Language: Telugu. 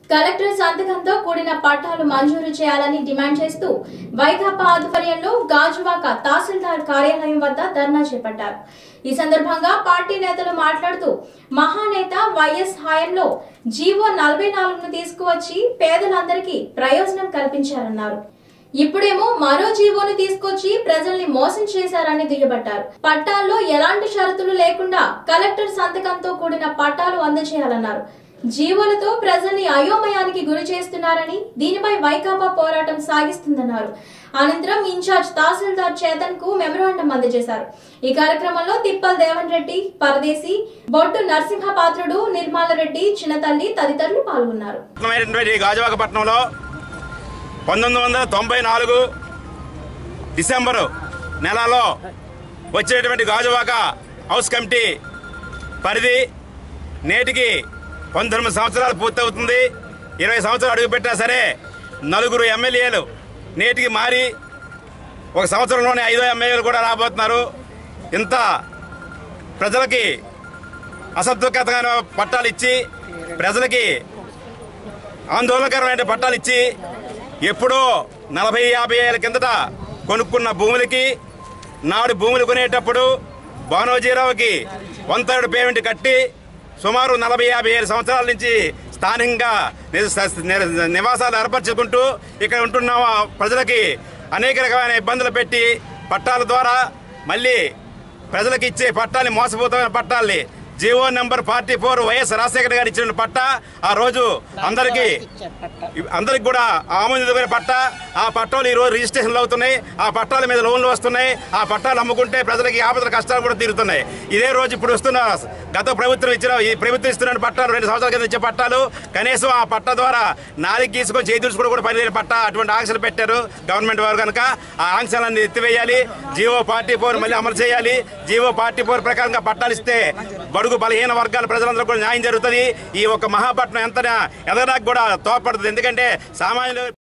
కలెక్టర్ సంతకంతో కూడిన పట్టాలు మంజూరు చేయాలని డిమాండ్ చేస్తూ వైకాపా ఆధ్వర్యంలో గాజువాక తహసీల్దార్ కార్యాలయం వద్ద ధర్నా చేపట్టారు ఈ సందర్భంగా పార్టీ నేతలు మాట్లాడుతూ మహానేత వైఎస్ హయాంలో జీవో నలభై నాలుగును తీసుకువచ్చి పేదలందరికీ ప్రయోజనం కల్పించారన్నారు ఇప్పుడేమో మరో జీవోను తీసుకొచ్చి ప్రజల్ని మోసం చేశారని దుయ్యబట్టారు పట్టాల్లో ఎలాంటి షరతులు లేకుండా కలెక్టర్ సంతకంతో కూడిన పట్టాలు అందజేయాలన్నారు జీవోలతో ప్రజల్ని అయోమయానికి గురి చేస్తున్నారని దీనిపై వైకాపా పోరాటం సాగిస్తుందన్నారు అనంతరం ఇన్ఛార్జ్ తహసీల్దార్ చేతన్ కు మెమరాండం అందజేశారు ఈ కార్యక్రమంలో తిప్పల్ దేవన్ రెడ్డి పరదేశి బొట్టు నరసింహ పాత్రుడు నిర్మాల రెడ్డి చిన్నతల్లి తదితరులు పాల్గొన్నారు పట్టణమైనటువంటి గాజువాకపట్నంలో పంతొమ్మిది వందల తొంభై నాలుగు డిసెంబరు నెలలో వచ్చినటువంటి గాజువాక హౌస్ కమిటీ పరిధి నేటికి పంతొమ్మిది సంవత్సరాలు పూర్తవుతుంది ఇరవై సంవత్సరాలు అడుగుపెట్టినా సరే నలుగురు ఎమ్మెల్యేలు నేటికి మారి ఒక సంవత్సరంలోనే ఐదో ఎమ్మెల్యేలు కూడా రాబోతున్నారు ఇంత ప్రజలకి అసంతృప్తికరమైన పట్టాలు ఇచ్చి ప్రజలకి ఆందోళనకరమైన పట్టాలు ఇచ్చి ఎప్పుడో నలభై యాభై ఏళ్ళ కిందట కొనుక్కున్న భూములకి నాడు భూములు కొనేటప్పుడు బానోజీరావుకి వన్ థర్డ్ పేమెంట్ కట్టి సుమారు నలభై యాభై ఏడు సంవత్సరాల నుంచి స్థానికంగా ని- ని- నివాసాలు ఏర్పరచుకుంటూ ఇక్కడ ఉంటున్న ప్రజలకి అనేక రకమైన ఇబ్బందులు పెట్టి పట్టాల ద్వారా మళ్ళీ ప్రజలకు ఇచ్చే పట్టాన్ని మోసపోతున్న పట్టాల్ని GO number forty four YS Rajasekhara garu ఇచ్చిన పట్ట ఆ రోజు అందరికీ అందరికి కూడా ఆమోదితమైన పట్ట ఆ పట్టాలు ఈ రోజు రిజిస్ట్రేషన్లు అవుతున్నాయి ఆ పట్టాల మీద లోన్లు వస్తున్నాయి ఆ పట్టాలు అమ్ముకుంటే ప్రజలకి ఆపదల కష్టాలు కూడా తీరుతున్నాయి ఇదే రోజు ఇప్పుడు వస్తున్న గత ప్రభుత్వం ఇచ్చిన ఈ ప్రభుత్వం ఇస్తున్న పట్టాలు రెండు సంవత్సరాల కింద ఇచ్చే పట్టాలు కనీసం ఆ పట్ట ద్వారా నాలుగు గీసుకొని చేయి తుడుచుకోవడం కూడా పనిచేయని పట్ట అటువంటి ఆంక్షలు పెట్టారు గవర్నమెంట్ వారు కనుక ఆ ఆంక్షలన్నీ ఎత్తివేయాలి జీవో పార్టీ ఫోర్ మళ్ళీ అమలు చేయాలి జీవో పార్టీ ఫోర్ ప్రకారంగా పట్టాలు ఇస్తే బడుగు బలహీన వర్గాల ప్రజలందరూ కూడా న్యాయం జరుగుతుంది ఈ ఒక మహాపట్నం ఎంత ఎదగడానికి కూడా తోడ్పడుతుంది ఎందుకంటే సామాన్యులు